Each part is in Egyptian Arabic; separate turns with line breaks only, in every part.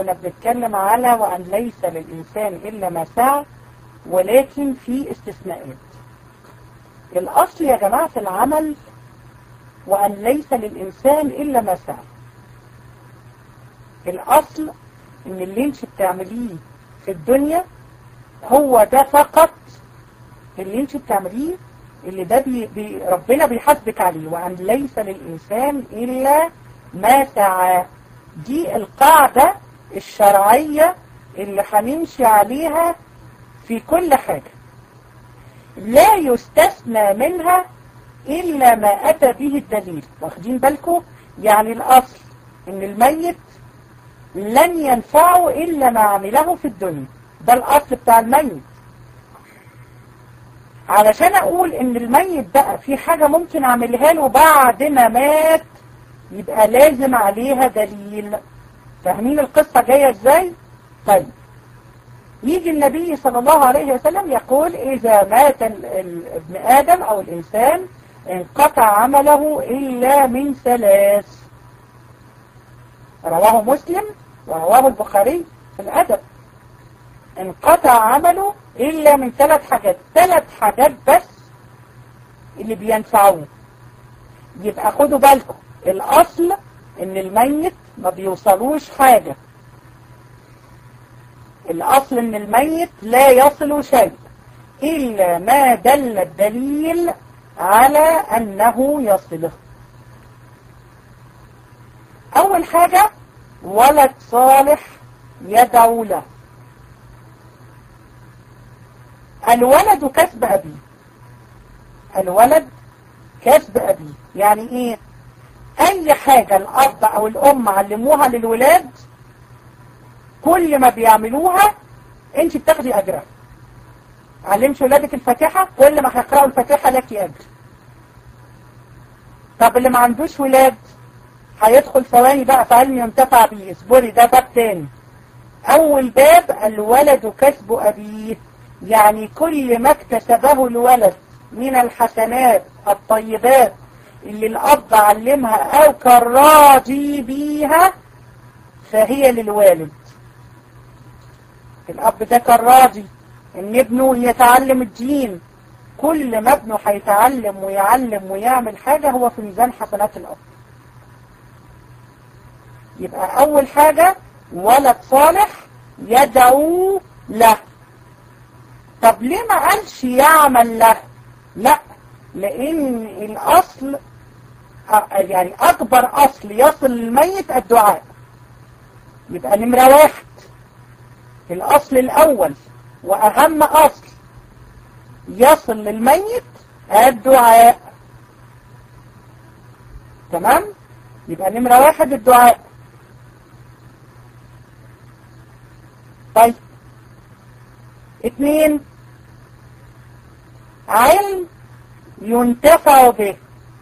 كنا بنتكلم على وأن ليس للإنسان إلا ما سعى ولكن في استثناءات الأصل يا جماعة العمل وأن ليس للإنسان إلا ما سعى الأصل إن اللي انت بتعمليه في الدنيا هو ده فقط اللي انت بتعمليه اللي ده بي بي ربنا بيحاسبك عليه وأن ليس للإنسان إلا ما سعى دي القاعدة الشرعية اللي هنمشي عليها في كل حاجة لا يستثنى منها إلا ما أتى به الدليل واخدين بالكم يعني الأصل إن الميت لن ينفعه إلا ما عمله في الدنيا ده الأصل بتاع الميت علشان أقول إن الميت بقى في حاجة ممكن أعملها له بعد ما مات يبقى لازم عليها دليل فاهمين القصة جاية إزاي؟ طيب يجي النبي صلى الله عليه وسلم يقول إذا مات ابن آدم أو الإنسان انقطع عمله إلا من ثلاث رواه مسلم ورواه البخاري في الأدب انقطع عمله إلا من ثلاث حاجات ثلاث حاجات بس اللي بينفعوه يبقى خدوا بالكم الأصل إن الميت ما بيوصلوش حاجة الأصل إن الميت لا يصل شيء إلا ما دل الدليل على أنه يصله أول حاجة ولد صالح يدعو له الولد كسب أبيه الولد كسب أبيه يعني إيه أي حاجة الأب أو الأم علموها للولاد كل ما بيعملوها انت بتاخدي أجرها علمش ولادك الفاتحة كل ما هيقرأوا الفاتحة لك أجر طب اللي ما عندوش ولاد هيدخل ثواني بقى في علم ينتفع بيه اصبري ده باب تاني أول باب الولد كسب أبيه يعني كل ما اكتسبه الولد من الحسنات الطيبات اللي الأب علمها أو كان راضي بيها فهي للوالد الأب ده كان راضي إن ابنه يتعلم الدين كل ما ابنه هيتعلم ويعلم ويعمل حاجة هو في ميزان حسنات الأب يبقى أول حاجة ولد صالح يدعو له طب ليه ما قالش يعمل له لا لأن الأصل يعني أكبر أصل يصل للميت الدعاء يبقى نمرة واحد الأصل الأول وأهم أصل يصل للميت الدعاء تمام يبقى نمرة واحد الدعاء طيب اثنين علم ينتفع به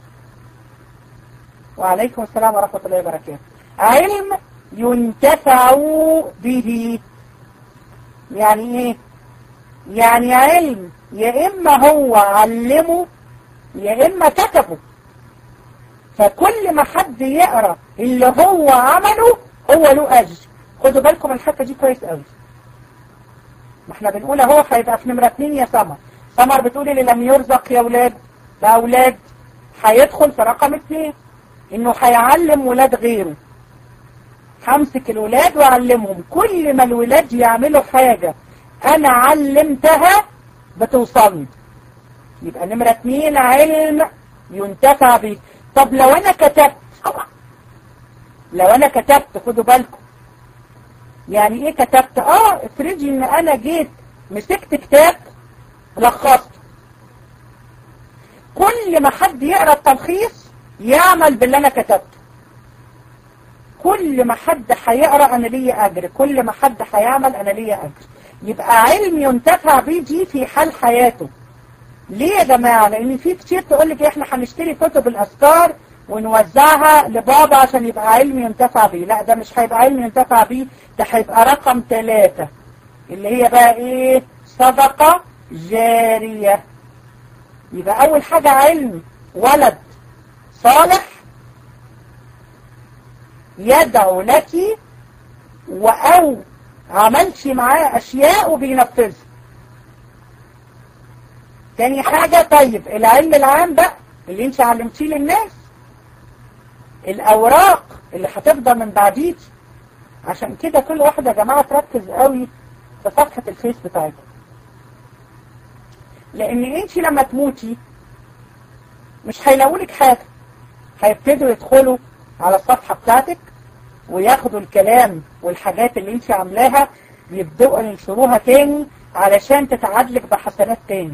وعليكم السلام ورحمة الله وبركاته علم ينتفع به يعني ايه يعني علم يا اما هو علمه يا اما كتبه فكل ما حد يقرأ اللي هو عمله هو له اجر خدوا بالكم الحته دي كويس قوي ما احنا بنقول اهو هيبقى في نمره اتنين يا سمر سمر بتقول اللي لم يرزق يا اولاد باولاد هيدخل في رقم اتنين انه هيعلم ولاد غيره همسك الولاد واعلمهم كل ما الولاد يعملوا حاجة انا علمتها بتوصلني يبقى نمرة اتنين علم ينتفع به طب لو انا كتبت لو انا كتبت خدوا بالكم يعني ايه كتبت اه افرضي ان انا جيت مسكت كتاب لخصته كل ما حد يقرا التلخيص يعمل باللي انا كتبته كل ما حد هيقرا انا ليا اجر كل ما حد هيعمل انا ليا اجر يبقى علم ينتفع بيه دي في حال حياته ليه يا جماعه لان في كتير تقول لك احنا هنشتري كتب الاذكار ونوزعها لبابا عشان يبقى علم ينتفع بيه لا ده مش هيبقى علم ينتفع بيه ده هيبقى رقم ثلاثة اللي هي بقى ايه صدقة جارية يبقى اول حاجة علم ولد صالح يدعو لك او عملش معاه اشياء وبينفذها تاني حاجة طيب العلم العام بقى اللي انت علمتيه للناس الاوراق اللي هتفضل من بعديك عشان كده كل واحدة يا جماعة تركز قوي في صفحة الفيس بتاعتها لان انت لما تموتي مش هيلاقولك حاجة هيبتدوا يدخلوا على الصفحة بتاعتك وياخدوا الكلام والحاجات اللي انت عاملاها يبدأوا ينشروها تاني علشان تتعادلك بحسنات تاني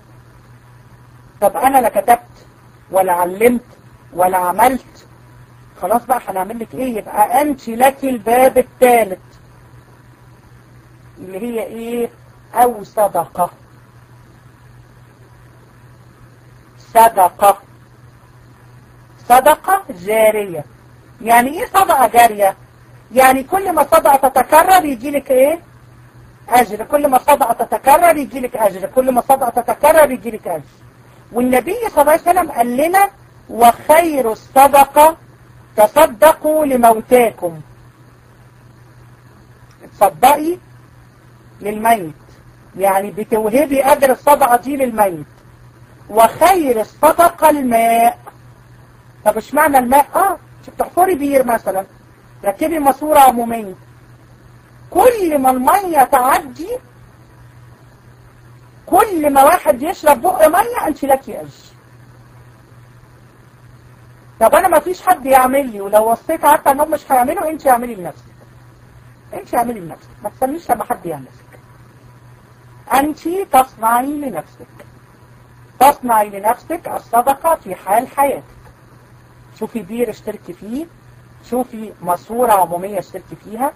طب انا لا كتبت ولا علمت ولا عملت خلاص بقى هنعمل لك ايه يبقى انت لك الباب الثالث اللي هي ايه او صدقة صدقة صدقة جارية يعني ايه صدقة جارية يعني كل ما صدقة تتكرر يجي لك ايه اجر كل ما صدقة تتكرر يجي لك اجر كل ما صدقة تتكرر يجي لك اجر والنبي صلى الله عليه وسلم قال لنا وخير الصدقة تصدقوا لموتاكم تصدقي للميت يعني بتوهبي أجر الصدقة دي للميت وخير الصدقة الماء طب ايش معنى الماء اه بتحفري بير مثلا ركبي ماسورة عمومية كل ما المية تعدي كل ما واحد يشرب بق مية انت لك اجر طب انا ما فيش حد يعمل لي ولو وصيت عارفه انهم مش هيعملوا انت اعملي لنفسك انت اعملي لنفسك ما تستنيش لما حد يعمل لك انت تصنعي لنفسك تصنعي لنفسك الصدقة في حال حياتك شوفي بير اشتركي فيه شوفي ماسورة عمومية اشتركي فيها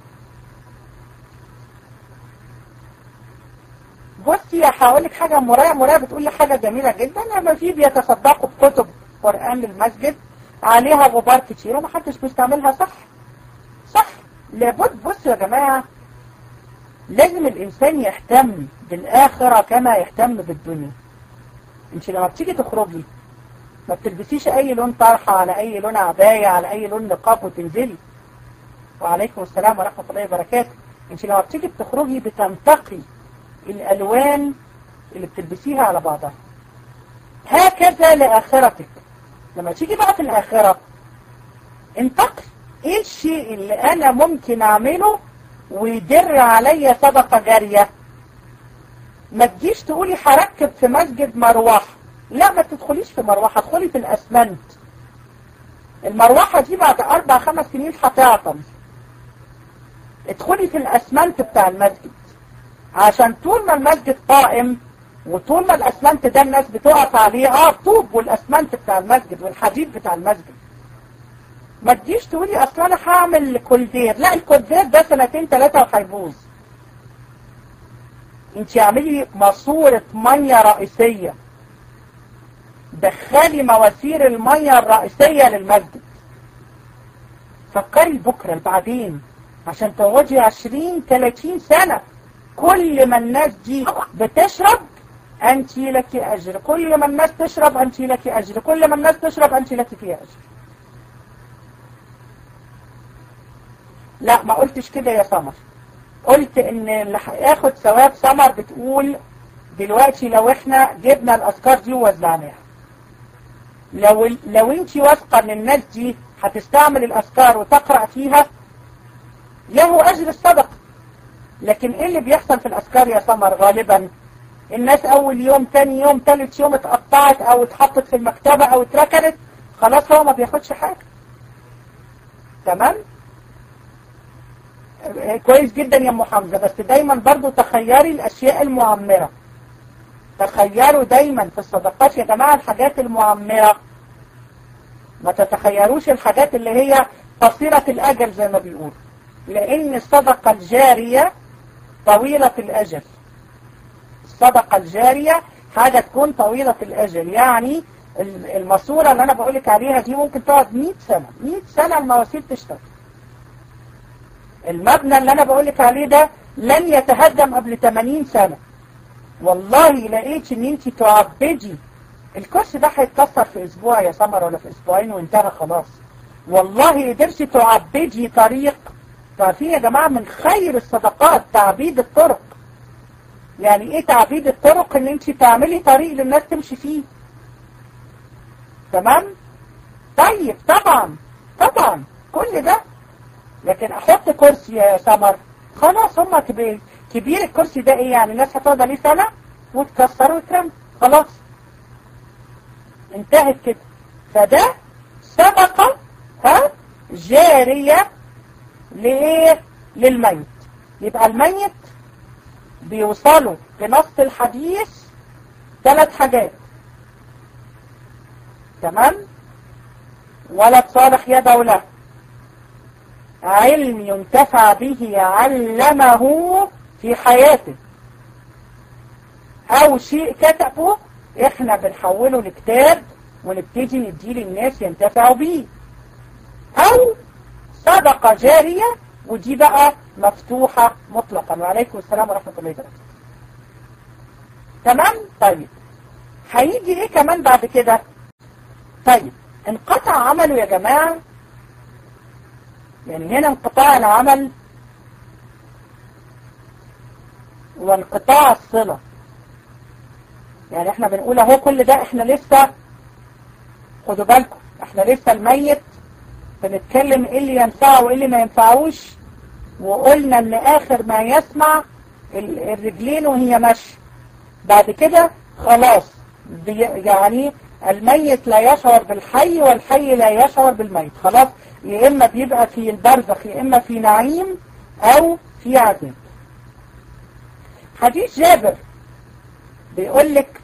بصي هقول لك حاجة مرايا مرايا بتقول لي حاجة جميلة جدا لما في بيتصدقوا بكتب قرآن للمسجد عليها غبار كتير ومحدش بيستعملها صح صح لابد بصوا يا جماعة لازم الإنسان يهتم بالآخرة كما يهتم بالدنيا انت لما بتيجي تخرجي ما بتلبسيش أي لون طرحة على أي لون عباية على أي لون نقاب وتنزلي وعليكم السلام ورحمة الله وبركاته انت لما بتيجي بتخرجي بتنتقي الألوان اللي بتلبسيها على بعضها هكذا لآخرتك لما تيجي بقى في الآخرة انتقي ايه الشيء اللي انا ممكن اعمله ويدر عليا صدقة جارية ما تجيش تقولي هركب في مسجد مروحة لا ما تدخليش في مروحة ادخلي في الاسمنت المروحة دي بعد اربع خمس سنين هتعطل ادخلي في الاسمنت بتاع المسجد عشان طول ما المسجد قائم وطول ما الاسمنت ده الناس بتقف عليه اه الطوب والاسمنت بتاع المسجد والحديد بتاع المسجد ما تجيش تقولي اصل انا هعمل كولدير لا الكولدير ده سنتين ثلاثة وهيبوظ انت اعملي ماسورة مية رئيسية دخلي مواسير المية الرئيسية للمسجد فكري بكرة بعدين عشان تقعدي 20 30 سنة كل ما الناس دي بتشرب أنت لك أجر كل ما الناس تشرب أنت لك أجر كل ما الناس تشرب أنت لك فيها أجر لا ما قلتش كده يا سمر قلت ان اللي هياخد ثواب سمر بتقول دلوقتي لو احنا جبنا الاذكار دي ووزعناها لو لو انت واثقه ان الناس دي هتستعمل الاذكار وتقرا فيها له اجر الصدقه لكن ايه اللي بيحصل في الاذكار يا سمر غالبا الناس اول يوم تاني يوم تالت يوم اتقطعت او اتحطت في المكتبة او اتركنت خلاص هو ما بياخدش حاجة تمام كويس جدا يا ام حمزة بس دايما برضو تخيري الاشياء المعمرة تخيروا دايما في الصدقات يا جماعة الحاجات المعمرة ما تتخيروش الحاجات اللي هي قصيرة الاجل زي ما بيقولوا لان الصدقة الجارية طويلة الاجل الصدقة الجارية حاجة تكون طويلة الأجل يعني الماسورة اللي أنا بقولك عليها دي ممكن تقعد 100 سنة 100 سنة المواسير تشتغل المبنى اللي أنا بقولك عليه ده لن يتهدم قبل 80 سنة والله لقيت ان انت تعبدي الكرسي ده هيتكسر في اسبوع يا سمر ولا في اسبوعين وانتهى خلاص والله قدرتي تعبدي طريق فعارفين يا جماعة من خير الصدقات تعبيد الطرق يعني ايه تعبيد الطرق ان انت تعملي طريق للناس تمشي فيه تمام طيب طبعا طبعا كل ده لكن احط كرسي يا سمر خلاص هم كبير كبير الكرسي ده ايه يعني الناس هتقعد عليه سنة وتكسر وترمي خلاص انتهت كده فده صدقة ها جارية لإيه للميت يبقى الميت بيوصلوا بنص الحديث ثلاث حاجات تمام ولد صالح يدعو له علم ينتفع به علمه في حياته او شيء كتبه احنا بنحوله لكتاب ونبتدي نديه للناس ينتفعوا بيه او صدقة جارية ودي بقى مفتوحة مطلقا وعليكم السلام ورحمة الله وبركاته تمام طيب هيجي ايه كمان بعد كده طيب انقطع عمله يا جماعة يعني هنا انقطاع العمل وانقطاع الصلة يعني احنا بنقول اهو كل ده احنا لسه خدوا بالكم احنا لسه الميت بنتكلم ايه اللي ينفعه وايه اللي ما ينفعوش وقلنا ان اخر ما يسمع الرجلين وهي ماشيه بعد كده خلاص يعني الميت لا يشعر بالحي والحي لا يشعر بالميت خلاص يا اما بيبقى في البرزخ يا اما في نعيم او في عذاب حديث جابر بيقول لك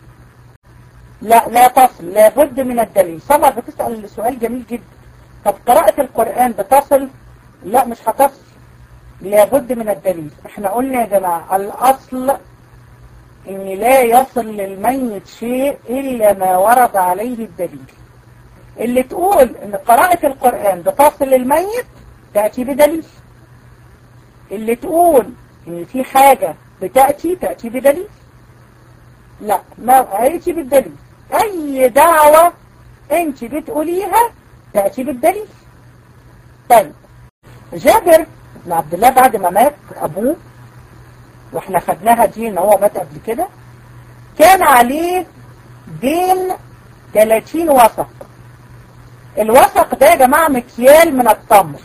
لا لا تصل لابد من الدليل سمر بتسأل سؤال جميل جدا طب قراءة القرآن بتصل لا مش هتصل لابد من الدليل احنا قلنا يا جماعة الاصل ان لا يصل للميت شيء الا ما ورد عليه الدليل اللي تقول ان قراءة القرآن بتصل للميت تأتي بدليل اللي تقول ان في حاجة بتأتي تأتي بدليل لا ما هيتي بالدليل اي دعوة انت بتقوليها تأتي بالدليل طيب جابر بن عبد الله بعد ما مات ابوه واحنا خدناها دي ان هو مات قبل كده كان عليه دين 30 وسق الوسق ده يا جماعة مكيال من التمر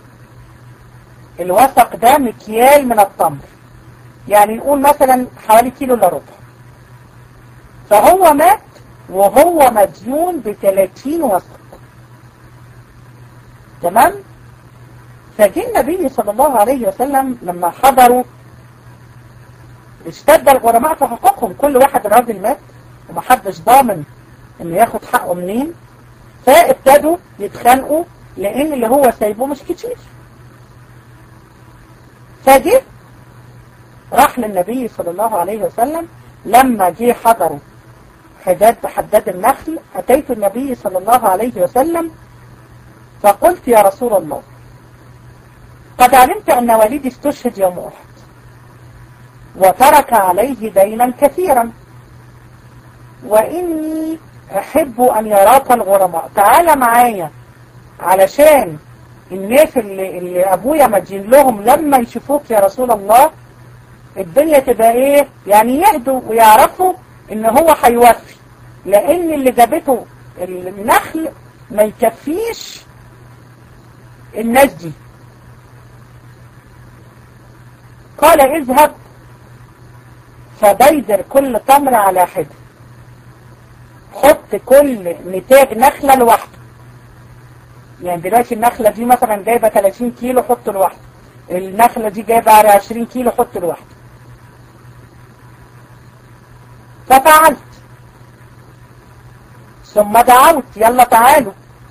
الوسق ده مكيال من التمر يعني نقول مثلا حوالي كيلو الا ربع فهو مات وهو مديون ب 30 وسق تمام فجي النبي صلى الله عليه وسلم لما حضروا اشتد الغرماء في حقوقهم كل واحد راجل مات ومحدش ضامن انه ياخد حقه منين فابتدوا يتخانقوا لان اللي هو سايبه مش كتير فجه راح للنبي صلى الله عليه وسلم لما جه حضروا حداد حداد النخل أتيت النبي صلى الله عليه وسلم فقلت يا رسول الله قد علمت أن والدي استشهد يوم أحد وترك عليه دينا كثيرا وإني أحب أن يراك الغرماء تعال معايا علشان الناس اللي, اللي أبويا مدين لهم لما يشوفوك يا رسول الله الدنيا تبقى إيه يعني يهدوا ويعرفوا إن هو هيوفي لأن اللي جابته النخل ما يكفيش الناس دي قال اذهب فبيدر كل تمر على حده حط كل نتاج نخلة لوحده يعني دلوقتي النخلة دي مثلا جايبة 30 كيلو حط لوحده النخلة دي جايبة على 20 كيلو حط لوحده ففعلت ثم دعوت يلا تعالوا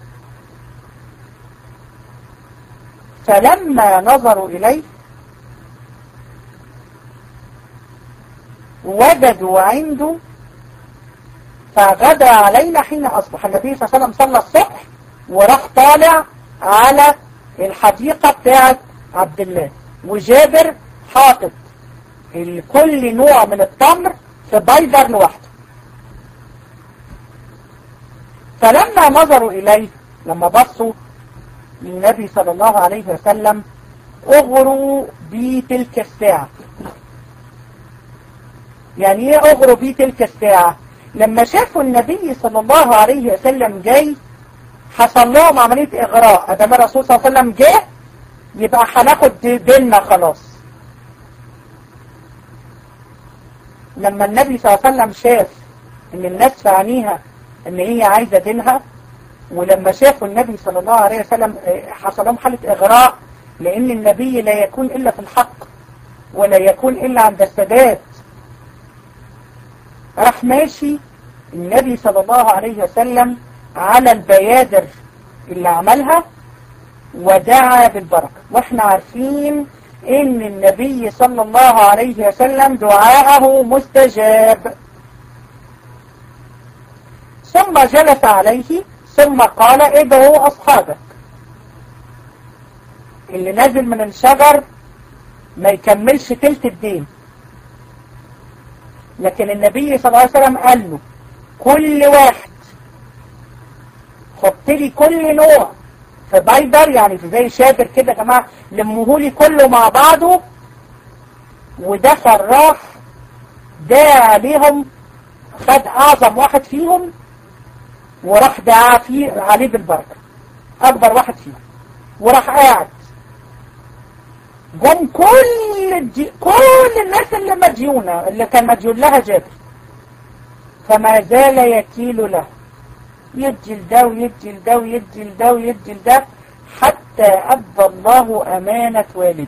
فلما نظروا إليه وجدوا عنده فغدا علينا حين أصبح النبي صلى الله عليه وسلم صلى الصبح وراح طالع على الحديقة بتاعت عبد الله وجابر حاطط كل نوع من التمر في بيدر لوحده فلما نظروا إليه لما بصوا للنبي صلى الله عليه وسلم اغروا بي تلك الساعة يعني ايه اغروا بي تلك الساعة لما شافوا النبي صلى الله عليه وسلم جاي حصل لهم عملية اغراء ادام الرسول صلى الله عليه وسلم جه يبقى هناخد ديننا خلاص لما النبي صلى الله عليه وسلم شاف ان الناس في عينيها ان هي عايزة دينها ولما شافوا النبي صلى الله عليه وسلم حصل لهم حالة اغراء لان النبي لا يكون الا في الحق ولا يكون الا عند السادات راح ماشي النبي صلى الله عليه وسلم على البيادر اللي عملها ودعا بالبركة واحنا عارفين ان النبي صلى الله عليه وسلم دعاءه مستجاب ثم جلس عليه ثم قال ادعوا اصحابك اللي نازل من الشجر ما يكملش تلت الدين لكن النبي صلى الله عليه وسلم قال له كل واحد حط لي كل نوع في بايدر يعني في زي شادر كده يا جماعه لمهولي كله مع بعضه ودخل راح داعى عليهم خد اعظم واحد فيهم وراح دعا فيه عليه بالبركه اكبر واحد فيهم وراح قاعد جم كل الجي... كل الناس اللي مديونة اللي كان مديون لها جابر فما زال يكيل له يدي لده ويدي لده ويدي لده ويدي لده حتى أبى الله أمانة والدي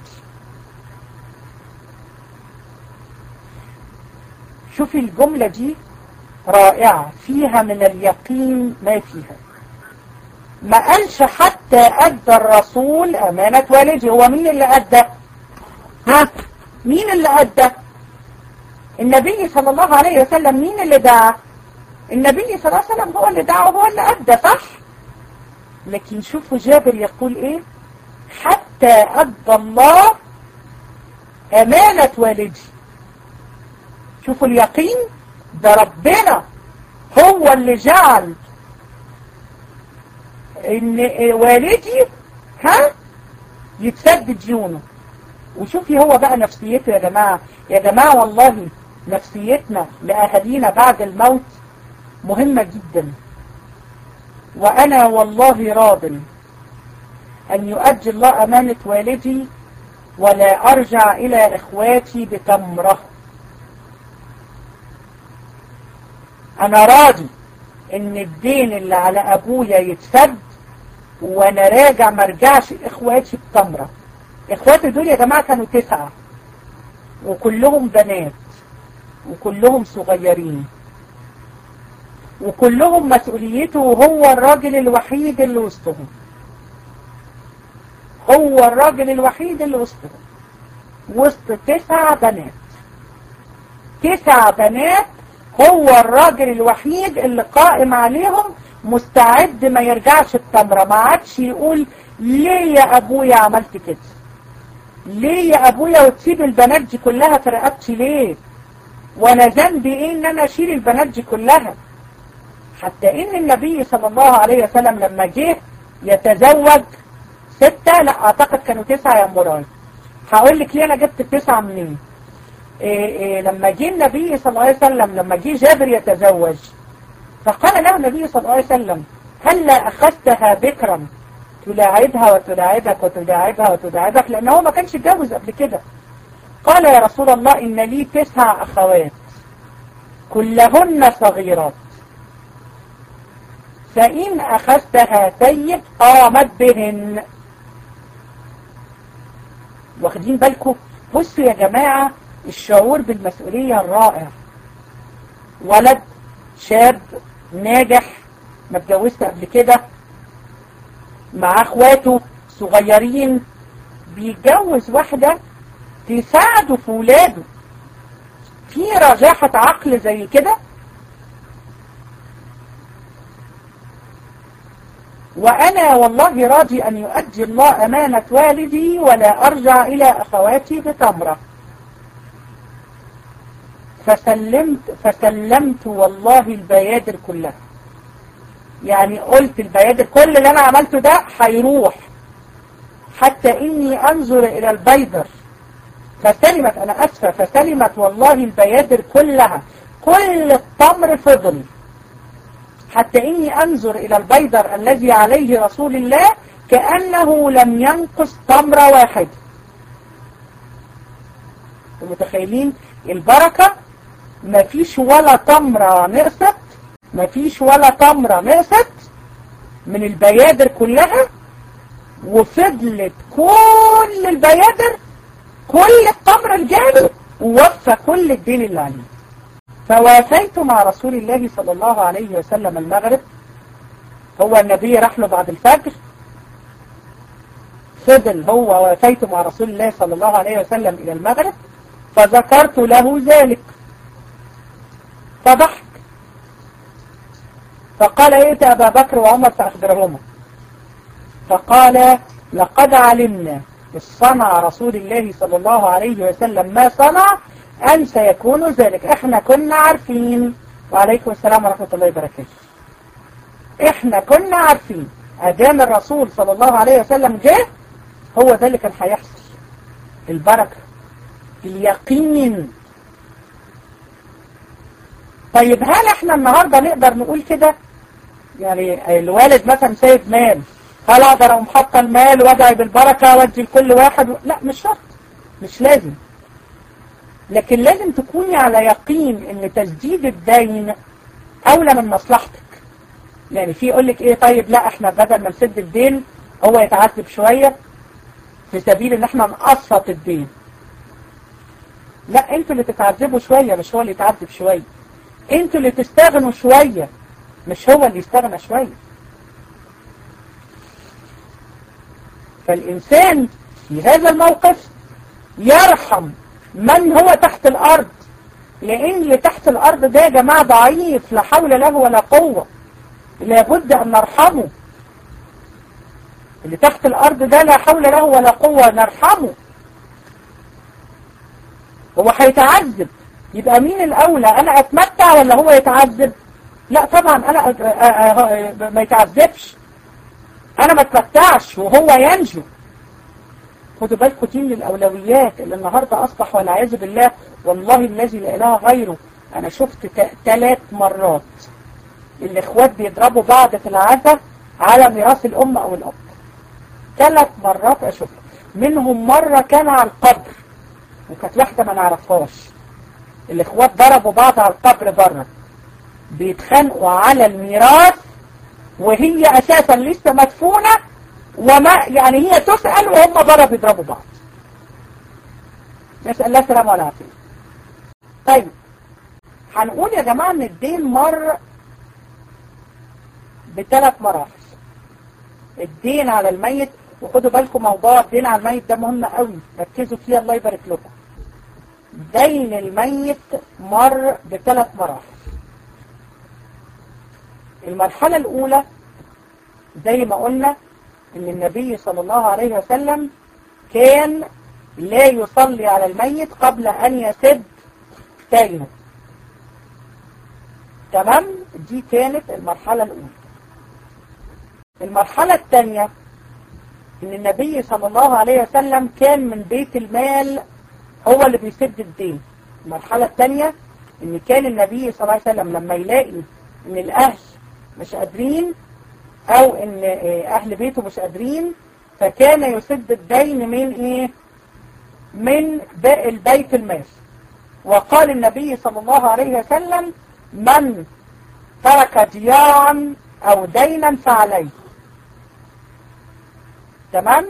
شوفي الجملة دي رائعة فيها من اليقين ما فيها ما قالش حتى أدى الرسول أمانة والدي هو مين اللي أدى ها مين اللي أدى النبي صلى الله عليه وسلم مين اللي دعا النبي صلى الله عليه وسلم هو اللي دعا وهو اللي أدى صح لكن شوفوا جابر يقول ايه حتى أدى الله أمانة والدي شوفوا اليقين ده ربنا هو اللي جعل ان والدي ها يتسدد ديونه وشوفي هو بقى نفسيته يا جماعة يا جماعة والله نفسيتنا لأهالينا بعد الموت مهمة جدا وأنا والله راض أن يؤجل الله أمانة والدي ولا أرجع إلى إخواتي بتمره أنا راضي إن الدين اللي على أبويا يتسد وأنا راجع مرجعش إخواتي بتمره إخواتي دول يا جماعة كانوا تسعة وكلهم بنات وكلهم صغيرين وكلهم مسؤوليته وهو الراجل الوحيد اللي وسطهم هو الراجل الوحيد اللي وسطهم وسط تسع بنات تسع بنات هو الراجل الوحيد اللي قائم عليهم مستعد ما يرجعش التمرة ما عادش يقول ليه يا ابويا عملت كده ليه يا ابويا وتسيب البنات دي كلها في رقبتي ليه وانا ذنبي ايه ان انا اشيل البنات دي كلها حتى ان النبي صلى الله عليه وسلم لما جه يتزوج ستة لا اعتقد كانوا تسعة يا مراي هقول لك ليه انا جبت التسعة منين إيه إيه لما جه النبي صلى الله عليه وسلم لما جه جابر يتزوج فقال له النبي صلى الله عليه وسلم هلا اخذتها بكرا تلاعبها وتلاعبك وتلاعبها وتلاعبك لأنه هو ما كانش اتجوز قبل كده قال يا رسول الله إن لي تسع أخوات كلهن صغيرات فإن أخذتها سيد قامت بهن واخدين بالكم بصوا يا جماعة الشعور بالمسؤولية الرائع ولد شاب ناجح ما اتجوزت قبل كده مع اخواته صغيرين بيتجوز واحدة تساعده في ولاده في رجاحة عقل زي كده وأنا والله راضي أن يؤدي الله أمانة والدي ولا أرجع إلى أخواتي بتمرة فسلمت فسلمت والله البيادر كلها يعني قلت البيادر كل اللي أنا عملته ده هيروح حتى إني أنظر إلى البيدر فسلمت أنا أسفة فسلمت والله البيادر كلها كل التمر فضل حتى إني أنظر إلى البيدر الذي عليه رسول الله كأنه لم ينقص تمرة واحد متخيلين البركة ما فيش ولا تمرة نقصت ما فيش ولا تمرة نقصت من البيادر كلها وفضلت كل البيادر كل التمر الجاري ووفى كل الدين اللي عليه فوافيت مع رسول الله صلى الله عليه وسلم المغرب هو النبي راح له بعد الفجر فضل هو وافيت مع رسول الله صلى الله عليه وسلم إلى المغرب فذكرت له ذلك فضحك فقال ائت أبا بكر وعمر فأخبرهما فقال لقد علمنا صنع رسول الله صلى الله عليه وسلم ما صنع أن سيكون ذلك احنا كنا عارفين وعليكم السلام ورحمة الله وبركاته احنا كنا عارفين أدام الرسول صلى الله عليه وسلم جه هو ده اللي كان هيحصل البركة اليقين طيب هل احنا النهاردة نقدر نقول كده يعني الوالد مثلا سايب مال هل اقدر اقوم حاطه المال وادعي بالبركة وادي لكل واحد و... لا مش شرط مش لازم لكن لازم تكوني على يقين ان تسديد الدين اولى من مصلحتك يعني في يقول لك ايه طيب لا احنا بدل ما نسد الدين هو يتعذب شوية في سبيل ان احنا نقسط الدين لا انتوا اللي تتعذبوا شوية مش هو اللي يتعذب شوية انتوا اللي تستغنوا شوية مش هو اللي يستغنى شوية فالإنسان في هذا الموقف يرحم من هو تحت الأرض لأن اللي تحت الأرض ده يا جماعة ضعيف لا حول له ولا قوة لابد أن نرحمه اللي تحت الأرض ده لا حول له ولا قوة نرحمه هو هيتعذب يبقى مين الأولى أنا أتمتع ولا هو يتعذب لا طبعا أنا أ- أ- أ- ما يتعذبش أنا ما اتمتعش وهو ينجو خدوا بالكم دي من الأولويات اللي النهاردة أصبح والعياذ بالله والله الذي لا إله غيره أنا شفت ثلاث مرات الإخوات بيضربوا بعض في العزة على ميراث الأم أو الأب ثلاث مرات أشوف منهم مرة كان على القبر وكانت واحدة ما نعرفهاش الإخوات ضربوا بعض على القبر بره بيتخانقوا على الميراث وهي أساسا لسه مدفونة وما يعني هي تسأل وهم بره بيضربوا بعض نسأل الله السلامة والعافية طيب هنقول يا جماعة ان الدين مر بثلاث مراحل الدين على الميت وخدوا بالكم موضوع الدين على الميت ده مهم قوي ركزوا فيه الله يبارك لكم دين الميت مر بثلاث مراحل المرحلة الأولى زي ما قلنا ان النبي صلى الله عليه وسلم كان لا يصلي على الميت قبل ان يسد دينه تمام دي كانت المرحلة الاولى المرحلة الثانية ان النبي صلى الله عليه وسلم كان من بيت المال هو اللي بيسد الدين المرحلة الثانية ان كان النبي صلى الله عليه وسلم لما يلاقي ان الاهل مش قادرين او ان اهل بيته مش قادرين فكان يسد الدين من ايه من باقي البيت المال وقال النبي صلى الله عليه وسلم من ترك ضياعا او دينا فعليه تمام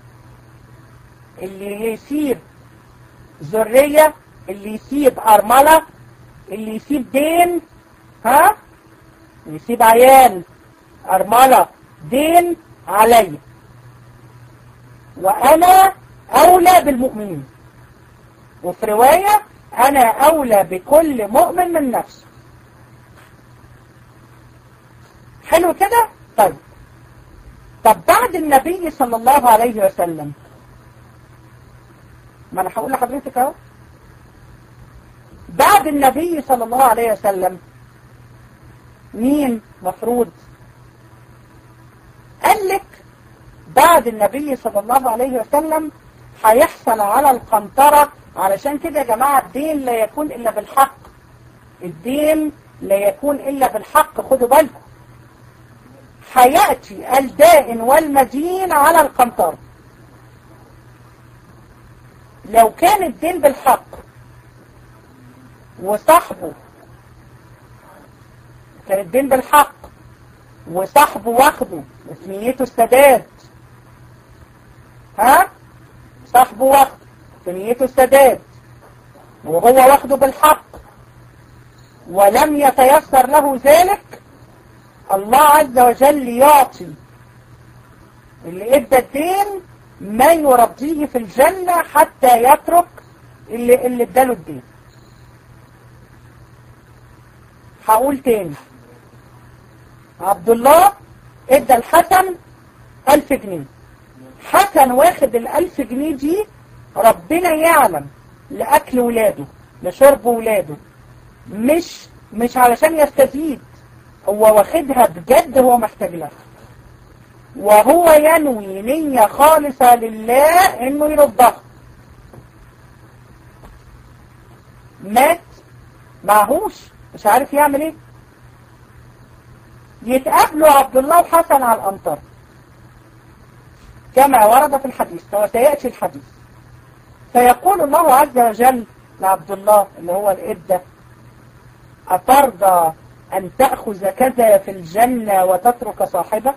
اللي يسيب ذرية اللي يسيب أرملة اللي يسيب دين ها يسيب عيال أرملة دين علي وأنا أولى بالمؤمنين وفي رواية أنا أولى بكل مؤمن من نفسه حلو كده؟ طيب طب بعد النبي صلى الله عليه وسلم ما أنا هقول لحضرتك أهو بعد النبي صلى الله عليه وسلم مين مفروض قال لك بعد النبي صلى الله عليه وسلم هيحصل على القنطرة علشان كده يا جماعة الدين لا يكون إلا بالحق الدين لا يكون إلا بالحق خدوا بالكم هيأتي الدائن والمدين على القنطرة لو كان الدين بالحق وصاحبه كان الدين بالحق وصاحبه واخده نيته السداد ها صاحبه واخده نيته السداد وهو واخده بالحق ولم يتيسر له ذلك الله عز وجل يعطي اللي ادى الدين ما يرضيه في الجنة حتى يترك اللي, اللي اداله الدين هقول تاني عبد الله ادى الحسن الف جنيه حسن واخد الالف جنيه دي ربنا يعلم لأكل ولاده لشرب ولاده مش مش علشان يستزيد هو واخدها بجد هو محتاج لها وهو ينوي نية خالصة لله انه يردها مات معهوش مش عارف يعمل ايه يتقابلوا عبد الله وحسن على الامطار كما ورد في الحديث وسيأتي الحديث فيقول الله عز وجل لعبد الله اللي هو الإبدة أترضى أن تأخذ كذا في الجنة وتترك صاحبك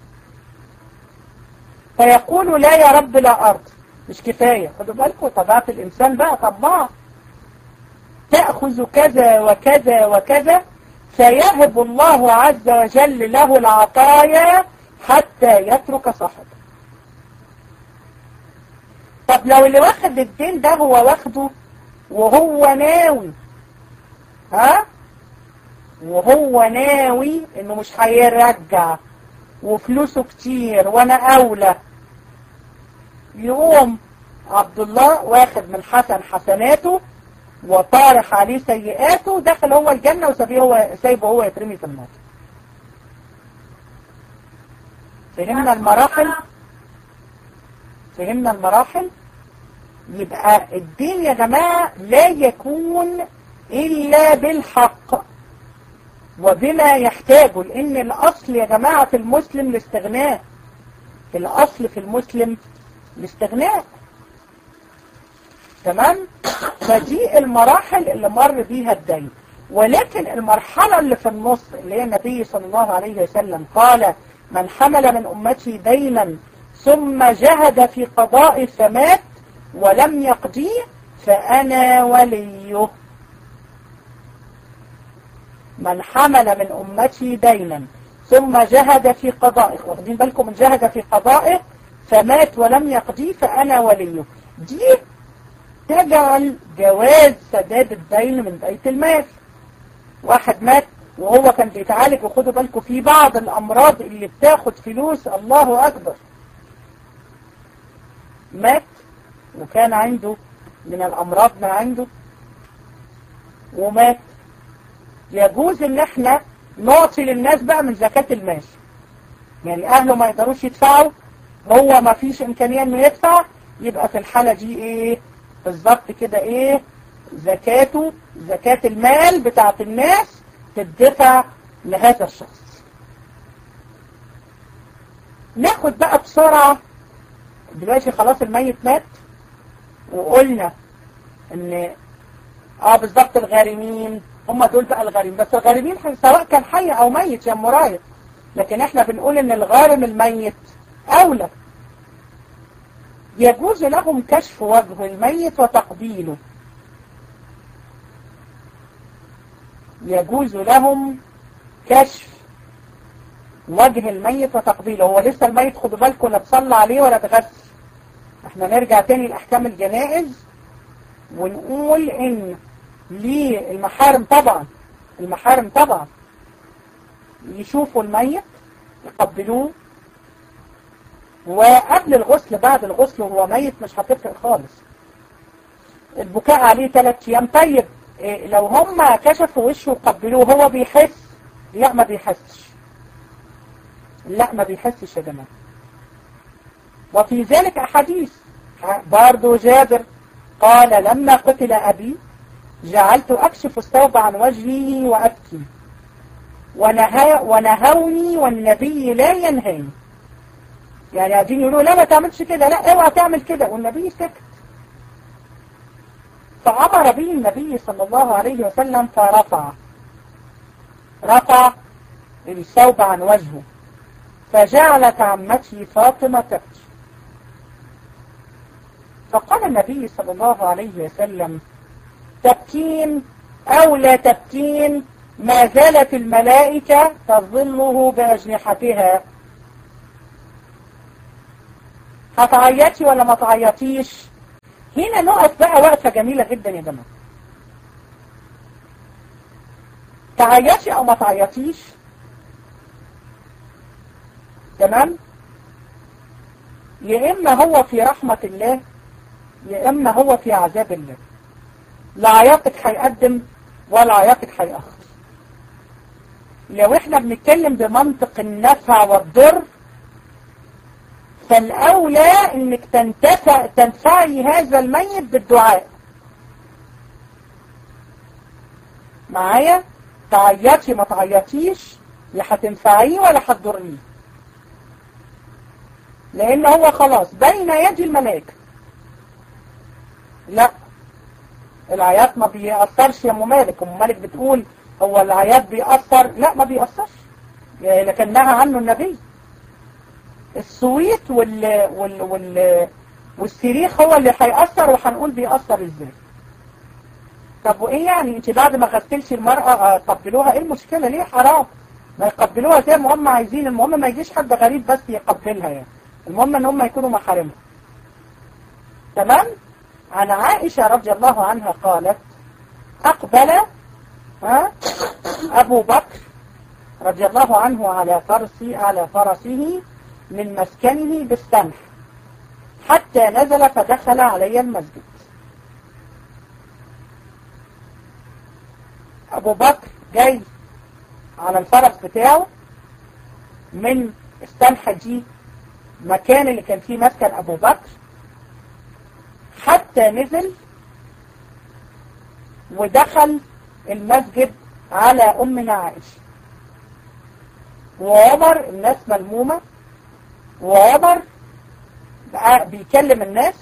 فيقول لا يا رب لا أرض مش كفاية خدوا بالكم طبيعة الإنسان بقى طبعا تأخذ كذا وكذا وكذا فيهب الله عز وجل له العطايا حتى يترك صاحبه طب لو اللي واخد الدين ده هو واخده وهو ناوي ها وهو ناوي انه مش هيرجع وفلوسه كتير وانا اولى يقوم عبد الله واخد من حسن حسناته وطارح عليه سيئاته دخل هو الجنة وسايبه هو سايبه هو يترمي في النار فهمنا المراحل فهمنا المراحل يبقى الدين يا جماعة لا يكون إلا بالحق وبما يحتاجه لأن الأصل يا جماعة في المسلم الاستغناء الأصل في المسلم الاستغناء تمام فدي المراحل اللي مر بيها الدين ولكن المرحلة اللي في النص اللي هي النبي صلى الله عليه وسلم قال من حمل من أمتي دينا ثم جهد في قضاء فمات ولم يقضيه فأنا وليه من حمل من أمتي دينا ثم جهد في قضائه واخدين بالكم من جهد في قضائه فمات ولم يقضيه فأنا وليه دي تجعل جواز سداد الدين من بيت المال واحد مات وهو كان بيتعالج وخدوا بالكم في بعض الأمراض اللي بتاخد فلوس الله أكبر مات وكان عنده من الأمراض ما عنده ومات يجوز ان احنا نعطي للناس بقى من زكاة المال يعني اهله ما يقدروش يدفعوا هو ما فيش امكانية انه يدفع يبقى في الحالة دي ايه بالظبط كده ايه زكاته زكاة المال بتاعت الناس تدفع لهذا الشخص ناخد بقى بسرعة دلوقتي خلاص الميت مات وقلنا ان اه بالظبط الغارمين هم دول بقى الغارمين بس الغارمين سواء كان حي او ميت يا مراية لكن احنا بنقول ان الغارم الميت اولى يجوز لهم كشف وجه الميت وتقبيله يجوز لهم كشف وجه الميت وتقبيله هو لسه الميت خدوا بالكم لا تصلى عليه ولا تغسل احنا نرجع تاني لأحكام الجنائز ونقول ان ليه المحارم طبعا المحارم طبعا يشوفوا الميت يقبلوه وقبل الغسل بعد الغسل وهو ميت مش هتفرق خالص البكاء عليه ثلاث ايام طيب إيه لو هم كشفوا وشه وقبلوه هو بيحس لا ما بيحسش لا ما بيحسش يا جماعه وفي ذلك أحاديث برضو جابر قال لما قتل أبي جعلت أكشف الثوب عن وجهه وأبكي ونهى ونهوني والنبي لا ينهيني يعني قاعدين يقولوا لا ما تعملش كده لا اوعى تعمل كده والنبي سكت فأمر به النبي صلى الله عليه وسلم فرفع رفع الثوب عن وجهه فجعلت عمتي فاطمة تبكي فقال النبي صلى الله عليه وسلم تبكين أو لا تبكين ما زالت الملائكة تظله بأجنحتها هتعيطي ولا ما تعيطيش هنا نقف بقى وقفة جميلة جدا يا جماعة تعيطي او ما تعيطيش تمام يا اما هو في رحمة الله يا اما هو في عذاب الله لا عياطك هيقدم ولا عياطك هيأخر لو احنا بنتكلم بمنطق النفع والضر فالأولى انك تنتفع تنفعي هذا الميت بالدعاء معايا تعيطي ما تعيطيش لا هتنفعيه ولا هتضريه لان هو خلاص بين يدي الملائكة لا العياط ما بيأثرش يا ام مالك ام مالك بتقول هو العياط بيأثر لا ما بيأثرش لكن نهى عنه النبي السويت وال وال وال والسريخ هو اللي هيأثر وهنقول بيأثر ازاي طب وايه يعني انت بعد ما غسلتي المرأة قبلوها ايه المشكلة ليه حرام ما يقبلوها زي ما هم عايزين المهم ما يجيش حد غريب بس يقبلها يعني المهم ان هم يكونوا محارمها تمام عن عائشة رضي الله عنها قالت أقبل ها أبو بكر رضي الله عنه على فرسي على فرسه من مسكنه بالسمح حتى نزل فدخل علي المسجد أبو بكر جاي على الفرس بتاعه من السمحة دي مكان اللي كان فيه مسكن أبو بكر حتى نزل ودخل المسجد على أمنا عائشة وعمر الناس ملمومة وعمر بيكلم الناس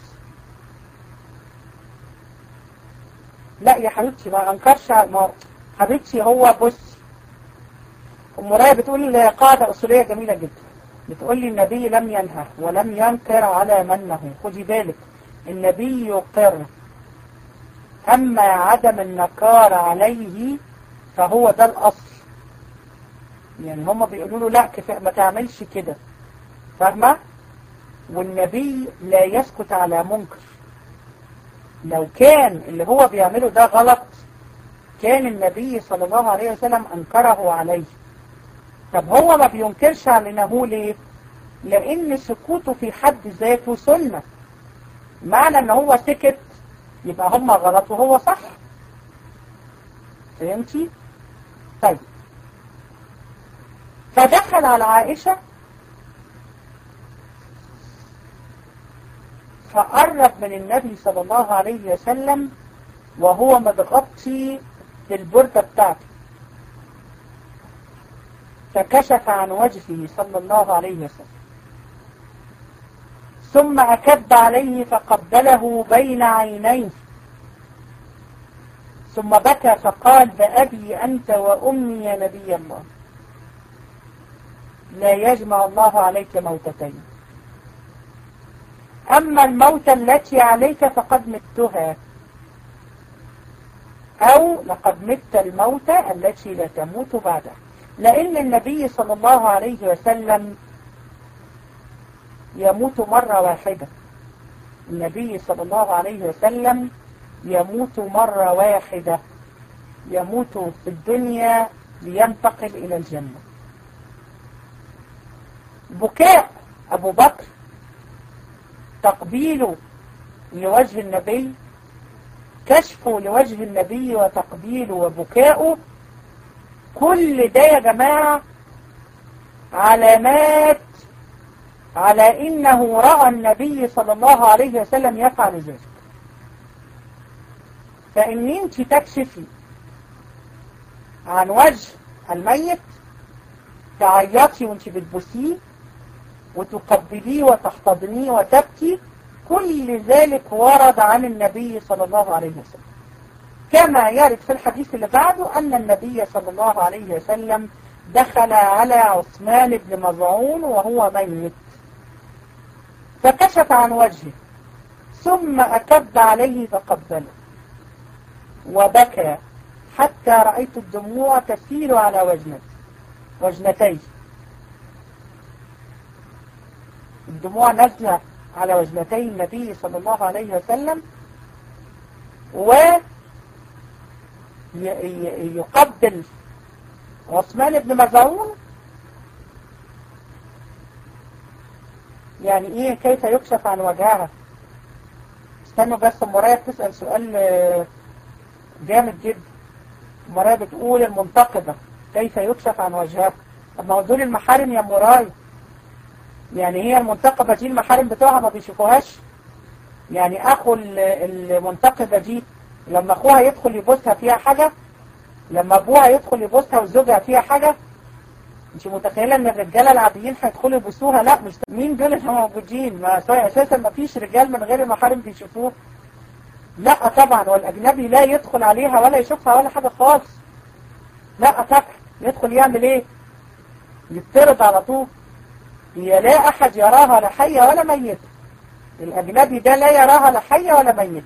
لا يا حبيبتي ما انكرش ما حبيبتي هو بص ام رايه بتقول قاعده اصوليه جميله جدا بتقول لي النبي لم ينهى ولم ينكر على من نهى خدي بالك النبي يقر اما عدم النكار عليه فهو ده الاصل يعني هم بيقولوا له لا كفايه ما تعملش كده فاهمه والنبي لا يسكت على منكر لو كان اللي هو بيعمله ده غلط كان النبي صلى الله عليه وسلم أنكره عليه طب هو ما بينكرش علينه ليه لأن سكوته في حد ذاته سنة معنى ان هو سكت يبقى هم غلط وهو صح فهمتي طيب فدخل على عائشة فقرب من النبي صلى الله عليه وسلم وهو متغطي بالبردة بتاعته فكشف عن وجهه صلى الله عليه وسلم ثم أكب عليه فقبله بين عينيه ثم بكى فقال بأبي أنت وأمي يا نبي الله لا يجمع الله عليك موتتين أما الموت التي عليك فقد متها أو لقد مت الموت التي لا تموت بعدها لأن النبي صلى الله عليه وسلم يموت مرة واحدة النبي صلى الله عليه وسلم يموت مرة واحدة يموت في الدنيا لينتقل إلى الجنة بكاء أبو بكر تقبيله لوجه النبي كشفه لوجه النبي وتقبيله وبكاؤه كل ده يا جماعة علامات على إنه رأى النبي صلى الله عليه وسلم يفعل ذلك فإن أنت تكشفي عن وجه الميت تعيطي وانت بتبوسيه وتقبليه وتحتضنيه وتبكي كل ذلك ورد عن النبي صلى الله عليه وسلم كما يرد في الحديث اللي بعده أن النبي صلى الله عليه وسلم دخل على عثمان بن مظعون وهو ميت فكشف عن وجهه ثم أكب عليه فقبله وبكى حتى رأيت الدموع تسيل على وجنته وجنتيه الدموع نزلة على وجنتي النبي صلى الله عليه وسلم و يقبل عثمان بن مزعون يعني ايه كيف يكشف عن وجهها استنوا بس مرايا بتسأل سؤال جامد جدا مرايا بتقول المنتقدة كيف يكشف عن وجهها طب ما هو دول المحارم يا مرايا يعني هي المنتقبة دي المحارم بتوعها ما بيشوفوهاش يعني اخو المنتقبة دي لما اخوها يدخل يبوسها فيها حاجة لما ابوها يدخل يبوسها وزوجها فيها حاجة مش متخيلة ان الرجالة العاديين هيدخلوا يبوسوها لا مش مين دول اللي موجودين ما اساسا ما فيش رجال من غير المحارم بيشوفوه لا طبعا والاجنبي لا يدخل عليها ولا يشوفها ولا حاجة خالص لا طبعا يدخل يعمل ايه يطرد على طول هي لا احد يراها لا حية ولا ميتة الاجنبي ده لا يراها لا حية ولا ميتة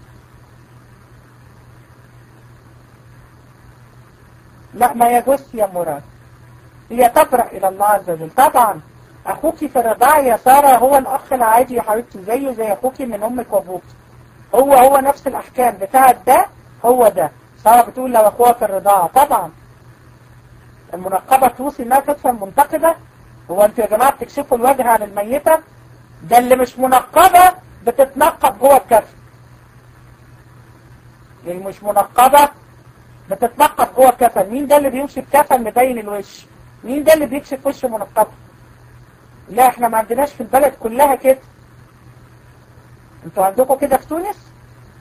لا ما يجوز يا مراد هي تبرأ إلى الله عز وجل طبعا أخوك في الرضاعة يا سارة هو الأخ العادي يا حبيبتي زيه زي أخوك من أمك وأبوك هو هو نفس الأحكام بتاعت ده هو ده سارة بتقول لو أخوها في الرضاعة طبعا المنقبة توصي إنها تدخل منتقدة هو أنتوا يا جماعة بتكشفوا الوجه عن الميتة ده اللي مش منقبة بتتنقب جوه الكفن اللي مش منقبة بتتنقب جوه الكفن مين ده اللي بيمشي بكفن مبين الوش مين ده اللي بيكشف وش منقب لا احنا ما عندناش في البلد كلها كده انتوا عندكم كده في تونس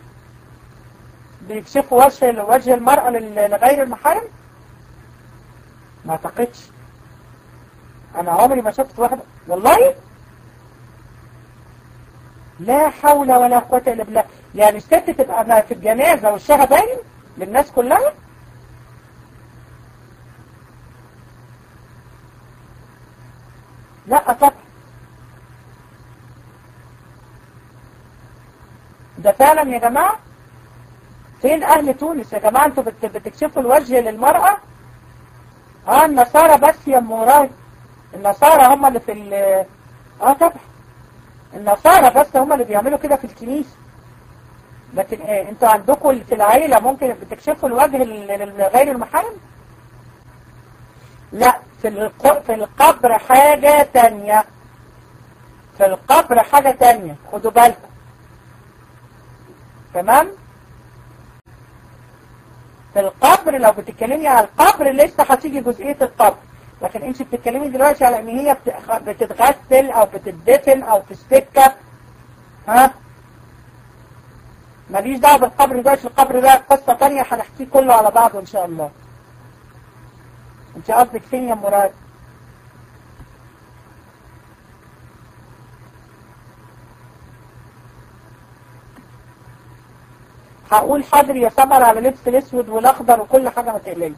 بيكشفوا وجه وجه المرأة لغير المحارم ما اعتقدش انا عمري ما شفت واحدة والله لا حول ولا قوة الا بالله يعني الست تبقى في الجنازة وشها باين للناس كلها لا طبعا ده فعلا يا جماعة فين اهل تونس يا جماعة انتوا بتكشفوا الوجه للمرأة اه النصارى بس يا موراي النصارى هم اللي في ال اه طبعا النصارى بس هم اللي بيعملوا كده في الكنيسة لكن ايه انتوا عندكم في العيلة ممكن بتكشفوا الوجه لغير المحارم لا في في القبر حاجة تانية في القبر حاجة تانية خدوا بالكم تمام في القبر لو بتتكلمي على القبر لسه هتيجي جزئية القبر لكن انت بتتكلمي دلوقتي على ان هي بتتغسل او بتدفن او في السكة ها ماليش دعوه بالقبر ده القبر ده قصة تانية هنحكيه كله على بعضه ان شاء الله انت قصدك فين يا مراد هقول حاضر يا سمر على لبس الاسود والاخضر وكل حاجة ما تقلقش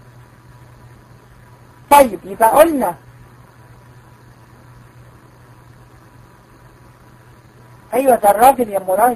طيب يبقى قلنا ايوه ده الراجل يا مراد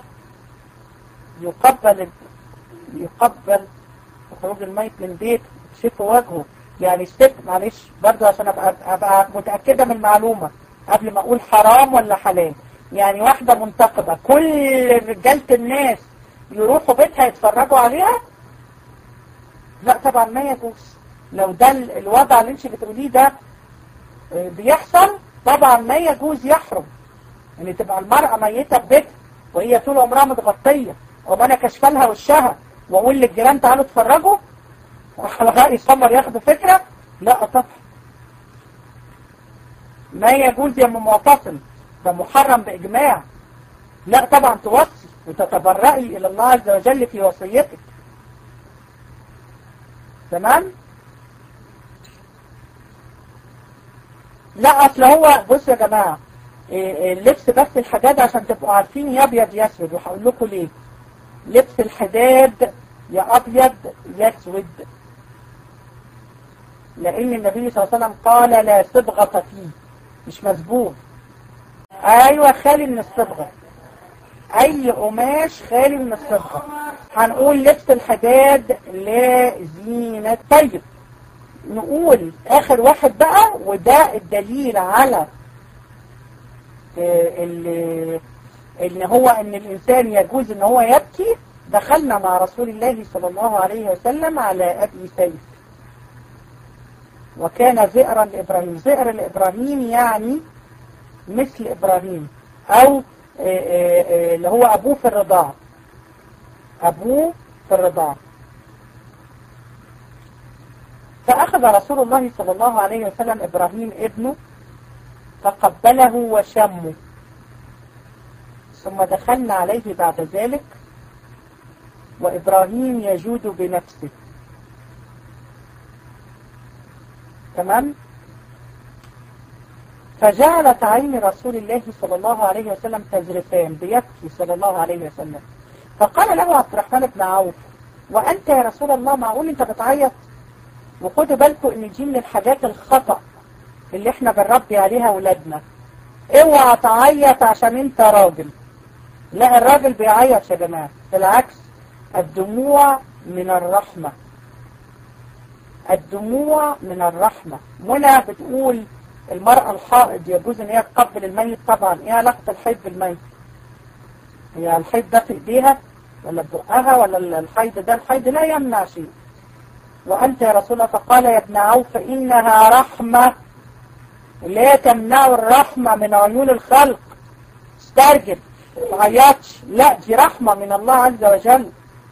يقبل يقبل خروج الميت من بيت يكشف وجهه يعني الست معلش برضه عشان ابقى, أبقى متأكدة من المعلومة قبل ما اقول حرام ولا حلال يعني واحدة منتقبة كل رجالة الناس يروحوا بيتها يتفرجوا عليها لا طبعا ما يجوز لو ده الوضع اللي انت بتقوليه ده بيحصل طبعا ما يجوز يحرم ان يعني تبقى المرأة ميتة في بيتها وهي طول عمرها متغطية وما انا كشف لها وشها واقول للجيران تعالوا اتفرجوا وعلى رأي سمر ياخدوا فكرة لا طبعا ما يجوز يا ام معتصم ده محرم بإجماع لا طبعا توصي وتتبرئي إلى الله عز وجل في وصيتك تمام لا أصل هو بص يا جماعة اللبس بس الحداد عشان تبقوا عارفين يا أبيض يا أسود وهقول لكم ليه لبس الحداد يا أبيض يا أسود لأن النبي صلى الله عليه وسلم قال لا صبغة فيه مش مسبوغ أيوة خالي من الصبغة أي قماش خالي من الصبغة هنقول لبس الحداد لا زينة طيب نقول آخر واحد بقى وده الدليل على ان هو ان الانسان يجوز ان هو يبكي دخلنا مع رسول الله صلى الله عليه وسلم على ابي سيف وكان زئرا لابراهيم زئر لابراهيم يعني مثل ابراهيم او اللي هو ابوه في الرضاعة ابوه في الرضاعة فاخذ رسول الله صلى الله عليه وسلم ابراهيم ابنه فقبله وشمه ثم دخلنا عليه بعد ذلك وإبراهيم يجود بنفسه تمام فجعلت عين رسول الله صلى الله عليه وسلم تزرفان بيبكي صلى الله عليه وسلم فقال له عبد الرحمن بن عوف وأنت يا رسول الله معقول أنت بتعيط وخدوا بالكم ان دي من الحاجات الخطأ اللي احنا بنربي عليها ولادنا اوعى تعيط عشان انت راجل لا الراجل بيعيط يا جماعة بالعكس الدموع من الرحمة الدموع من الرحمة منى بتقول المرأة الحائض يجوز ان هي تقبل الميت طبعا ايه علاقة الحيض بالميت هي الحيض ده في ايديها ولا ببقها ولا الحيض ده الحيض لا يمنع شيء وأنت يا رسول الله فقال يا ابن عوف إنها رحمة لا تمنع الرحمة من عيون الخلق استرجل تعيطش لا دي رحمة من الله عز وجل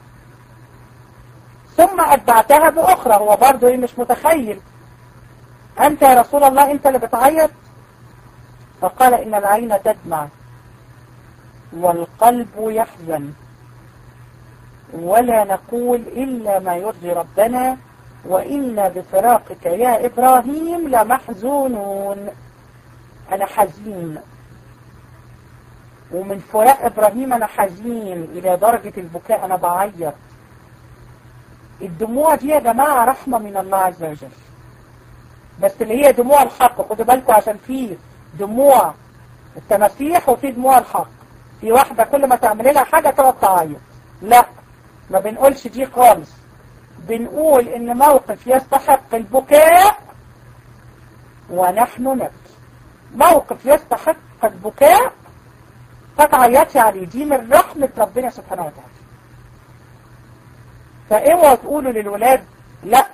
ثم أتبعتها بأخرى هو برضه إيه مش متخيل أنت يا رسول الله أنت اللي بتعيط فقال إن العين تدمع والقلب يحزن ولا نقول إلا ما يرضي ربنا وإنا بفراقك يا إبراهيم لمحزونون أنا حزين ومن فراق إبراهيم أنا حزين إلى درجة البكاء أنا بعيط الدموع دي يا جماعة رحمة من الله عز وجل بس اللي هي دموع الحق خدوا بالكم عشان في دموع التماسيح وفي دموع الحق في واحدة كل ما تعمل لها حاجة تقعد تعيط لا ما بنقولش دي خالص بنقول ان موقف يستحق البكاء ونحن نبكي موقف يستحق البكاء فتعيطي عليه دي من رحمة ربنا سبحانه وتعالى فاوعوا تقولوا للولاد لا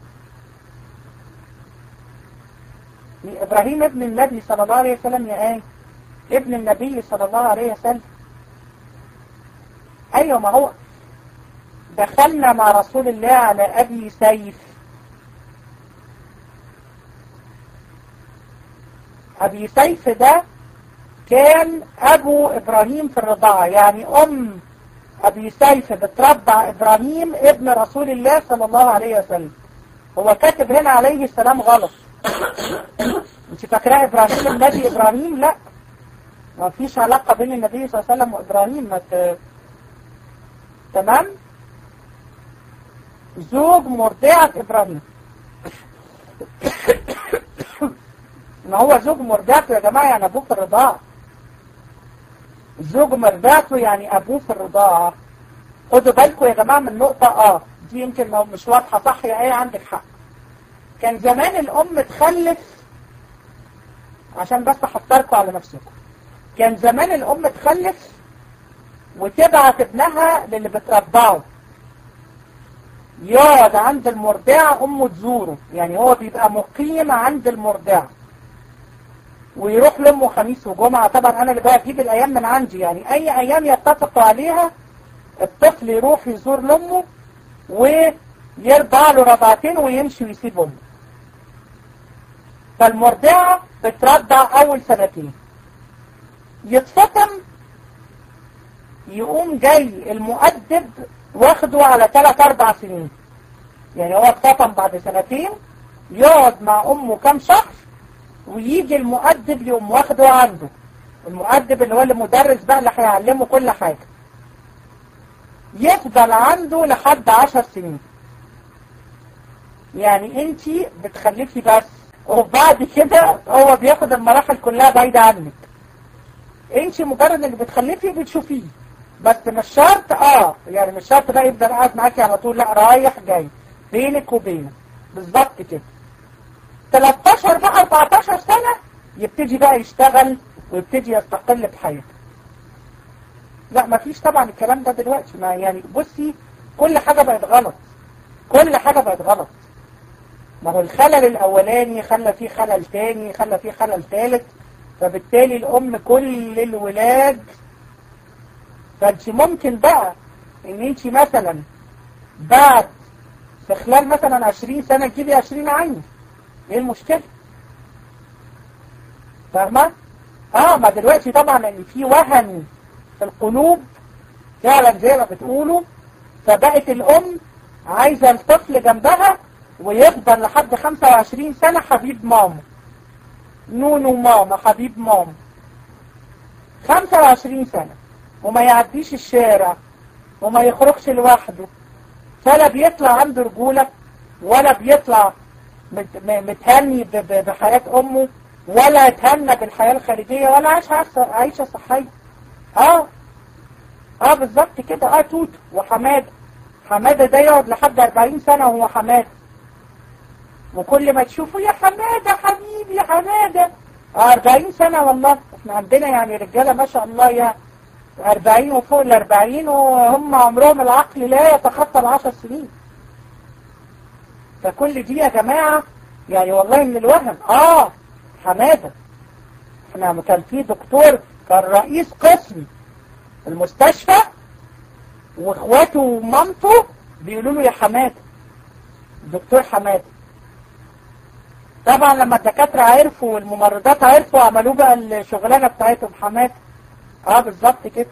ابراهيم ابن النبي صلى الله عليه وسلم يا ايه ابن النبي صلى الله عليه وسلم ايوه ما هو دخلنا مع رسول الله على أبي سيف أبي سيف ده كان أبو إبراهيم في الرضاعة يعني أم أبي سيف بترضع إبراهيم ابن رسول الله صلى الله عليه وسلم هو كاتب هنا عليه السلام غلط انت فاكراه إبراهيم النبي إبراهيم لا ما فيش علاقة بين النبي صلى الله عليه وسلم وإبراهيم ما ت... تمام زوج مرضعة إبراهيم ما هو زوج مرضعته يا جماعة يعني أبوه في الرضاعة زوج مرضعته يعني أبوه في الرضاعة خدوا بالكم يا جماعة من نقطة آه دي يمكن مش واضحة صح يا ايه عندك حق كان زمان الأم تخلف عشان بس أحطركم على نفسكم كان زمان الأم تخلف وتبعت ابنها للي بترضعه يقعد عند المرضعة أمه تزوره يعني هو بيبقى مقيم عند المرضعة ويروح لأمه خميس وجمعة طبعا أنا اللي بقى أجيب الأيام من عندي يعني أي أيام يتفقوا عليها الطفل يروح يزور لأمه ويرضع له رضعتين ويمشي ويسيب أمه فالمرضعة بترضع أول سنتين يتفطم يقوم جاي المؤدب واخده على 3 4 سنين يعني هو اتفطم بعد سنتين يقعد مع امه كام شهر ويجي المؤدب يقوم واخده عنده المؤدب اللي هو المدرس بقى اللي هيعلمه كل حاجة يفضل عنده لحد عشر سنين يعني انت بتخلفي بس وبعد كده هو بياخد المراحل كلها بعيدة عنك انت مجرد انك بتخلفي بتشوفيه بس مش شرط اه يعني مش شرط بقى يفضل قاعد معاكي على طول لا رايح جاي بينك وبينه بالظبط كده 13 بقى 14 سنة يبتدي بقى يشتغل ويبتدي يستقل بحياته لا ما فيش طبعا الكلام ده دلوقتي ما يعني بصي كل حاجة بقت غلط كل حاجة بقت غلط ما هو الخلل الاولاني خلى فيه خلل تاني خلى فيه خلل ثالث فبالتالي الام كل الولاد فانت ممكن بقى ان انت مثلا بعد في خلال مثلا 20 سنة تجيبي 20 عين ايه المشكلة فاهمة اه ما دلوقتي طبعا ان في وهن في القلوب فعلا زي ما بتقولوا فبقت الام عايزة الطفل جنبها ويفضل لحد 25 سنة حبيب ماما نونو ماما حبيب ماما 25 سنة وما يعديش الشارع وما يخرجش لوحده فلا بيطلع عنده رجولة ولا بيطلع متهني بحياة أمه ولا يتهنى بالحياة الخارجية ولا عايش عيشة صحية اه اه بالظبط كده اه توتو وحمادة حمادة ده يقعد لحد 40 سنة وهو حمادة وكل ما تشوفه يا حمادة حبيبي يا حمادة 40 سنة والله احنا عندنا يعني رجالة ما شاء الله يا 40 وفوق ال 40 وهم عمرهم العقل لا يتخطى ال 10 سنين فكل دي يا جماعة يعني والله من الوهم اه حمادة احنا كان في دكتور كان رئيس قسم المستشفى واخواته ومامته بيقولوا له يا حمادة دكتور حمادة طبعا لما الدكاترة عرفوا والممرضات عرفوا عملوه بقى الشغلانة بتاعتهم حمادة اه بالظبط كده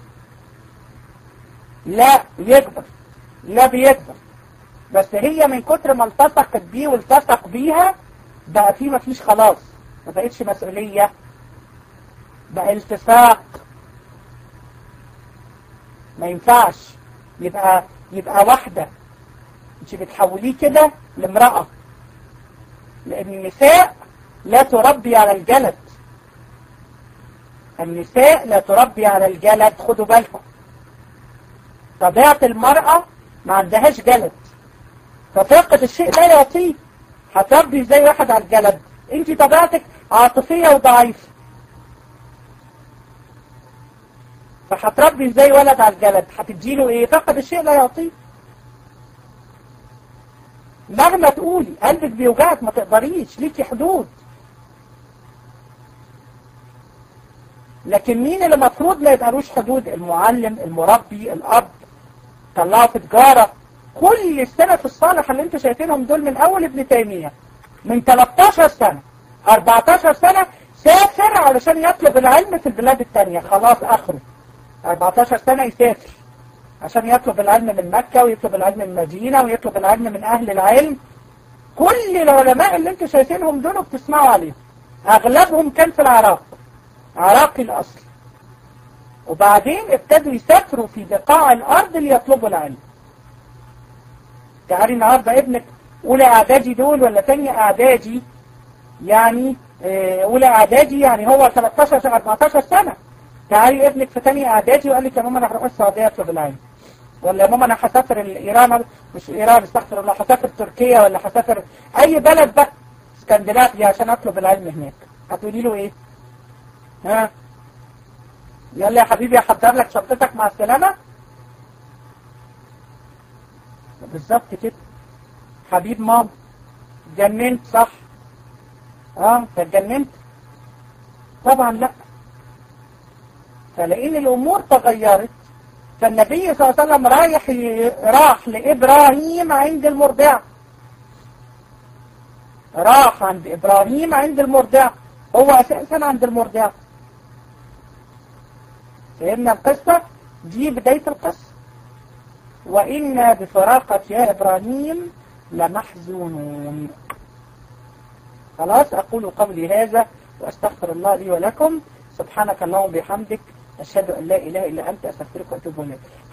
لا يكبر لا بيكبر بس هي من كتر ما التصقت بيه والتصق بيها بقى في مفيش خلاص ما بقتش مسؤولية بقى التصاق ما ينفعش يبقى يبقى واحدة انت بتحوليه كده لامرأة لان النساء لا تربي على الجلد النساء لا تربي على الجلد خدوا بالكم طبيعة المرأة ما عندهاش جلد ففاقد الشيء لا يعطيه هتربي زي واحد على الجلد انت طبيعتك عاطفية وضعيفة فهتربي ازاي ولد على الجلد هتديله ايه فقد الشيء لا يعطيه مهما تقولي قلبك بيوجعك ما تقدريش ليكي حدود لكن مين اللي مفروض ما يبقالوش حدود المعلم المربي الاب طلعوا في تجارة كل السلف الصالح اللي انتوا شايفينهم دول من اول ابن تيمية من 13 سنة 14 سنة سافر علشان يطلب العلم في البلاد التانية خلاص اخره 14 سنة يسافر عشان يطلب العلم من مكة ويطلب العلم من المدينة ويطلب العلم من اهل العلم كل العلماء اللي انتوا شايفينهم دول بتسمعوا عليهم اغلبهم كان في العراق عراقي الاصل وبعدين ابتدوا يسافروا في بقاع الارض ليطلبوا العلم تعالي النهاردة ابنك اولى اعدادي دول ولا تانية اعدادي يعني اولى اعدادي يعني هو 13 14 سنة تعالي ابنك في تانية اعدادي وقال لك يا ماما انا هروح السعودية اطلب العلم ولا يا ماما انا هسافر ايران مش ايران استغفر الله هسافر تركيا ولا هسافر اي بلد بقى اسكندنافيا عشان اطلب العلم هناك هتقولي له ايه ها يلا يا حبيبي احضر لك شنطتك مع السلامة بالظبط كده حبيب مام اتجننت صح اه اتجننت طبعا لا فلان الامور تغيرت فالنبي صلى الله عليه وسلم رايح راح لابراهيم عند المرضع راح عند ابراهيم عند المرضع هو اساسا عند المرضع فهمنا القصة دي بداية القصة وإنا بفراقة يا إبراهيم لمحزونون خلاص أقول قولي هذا وأستغفر الله لي ولكم سبحانك اللهم وبحمدك أشهد أن لا إله إلا أنت أستغفرك وأتوب إليك